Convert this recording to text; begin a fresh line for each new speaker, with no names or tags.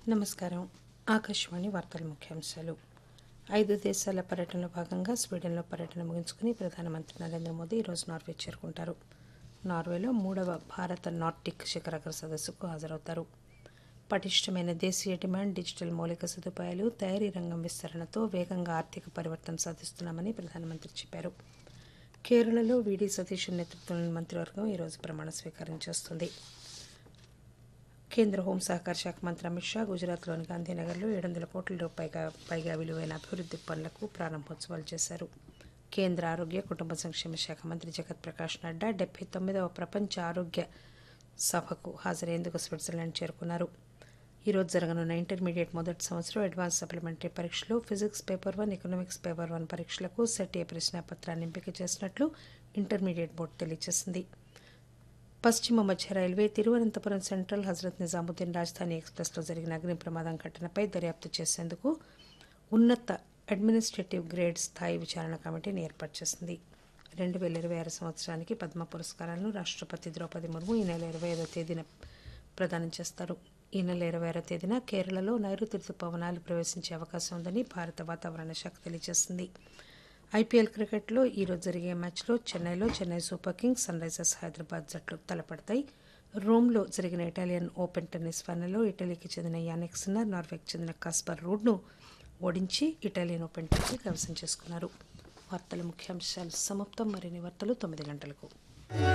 నమస్కారం ఆకాశవాణి వార్తల ముఖ్యాంశాలు ఐదు దేశాల పర్యటనలో భాగంగా స్వీడన్లో పర్యటన ముగించుకుని ప్రధానమంత్రి నరేంద్ర మోదీ ఈరోజు నార్వే చేరుకుంటారు నార్వేలో మూడవ భారత నార్డిక్ శిఖరాగ్ర సదస్సుకు హాజరవుతారు పటిష్టమైన దేశీయ డిమాండ్ డిజిటల్ మౌలిక సదుపాయాలు తయారీ రంగం విస్తరణతో వేగంగా ఆర్థిక పరివర్తన సాధిస్తున్నామని ప్రధానమంత్రి చెప్పారు కేరళలో వీడి సతీష్ నేతృత్వంలోని మంత్రివర్గం ఈరోజు ప్రమాణ స్వీకారం చేస్తుంది కేంద్ర హోంసహకార శాఖ మంత్రి అమిత్ షా గుజరాత్లోని గాంధీనగర్లో ఏడు వందల కోట్ల రూపాయల పైగా విలువైన అభివృద్ది పనులకు ప్రారంభోత్సవాలు చేశారు కేంద్ర ఆరోగ్య కుటుంబ సంక్షేమ శాఖ మంత్రి జగత్ ప్రకాష్ నడ్డా డెబ్బై తొమ్మిదవ ప్రపంచ ఆరోగ్య సభకు హాజరయ్యేందుకు స్విట్జర్లాండ్ చేరుకున్నారు ఈరోజు జరగనున్న ఇంటర్మీడియట్ మొదటి సంవత్సరం అడ్వాన్స్ సప్లిమెంటరీ పరీక్షలో physics paper one economics paper one పరీక్షలకు సెట్ ఏ ప్రశ్నాపత్రాన్ని ఎంపిక చేసినట్లు ఇంటర్మీడియట్ బోర్డు తెలియజేసింది పశ్చిమ మధ్య రైల్వే తిరువనంతపురం సెంట్రల్ హజరత్ నిజాముద్దీన్ రాజధాని ఎక్స్ప్రెస్లో జరిగిన అగ్ని ప్రమాదం ఘటనపై దర్యాప్తు చేసేందుకు ఉన్నత అడ్మినిస్ట్రేటివ్ గ్రేడ్ స్థాయి విచారణ కమిటీని ఏర్పాటు చేసింది రెండు వేల ఇరవై ఆరు సంవత్సరానికి పద్మ పురస్కారాలను రాష్ట్రపతి ద్రౌపది ముర్ము ఈ నెల ఇరవై ఐదో తేదీన ప్రదానం చేస్తారు ఈ నెల ఇరవై ఆరో తేదీన కేరళలో నైరుతి రుతుపవనాలు ప్రవేశించే అవకాశం ఉందని భారత వాతావరణ శాఖ తెలియజేసింది ఐపీఎల్ క్రికెట్లో ఈరోజు జరిగే మ్యాచ్లో చెన్నైలో Chennai super kings sunrisers Hyderabad జట్లు తలపడతాయి రోమ్లో జరిగిన ఇటాలియన్ ఓపెన్ టెన్నిస్ ఫైనల్లో ఇటలీకి చెందిన యానిక్ సిన్నర్ నార్వేకి చెందిన కాస్పర్ రూడ్ను ఓడించి ఇటాలియన్ ఓపెన్ టైటిల్ కైవసం చేసుకున్నారు వార్తల ముఖ్యాంశాలు సమాప్తం మరిన్ని వార్తలు తొమ్మిది గంటలకు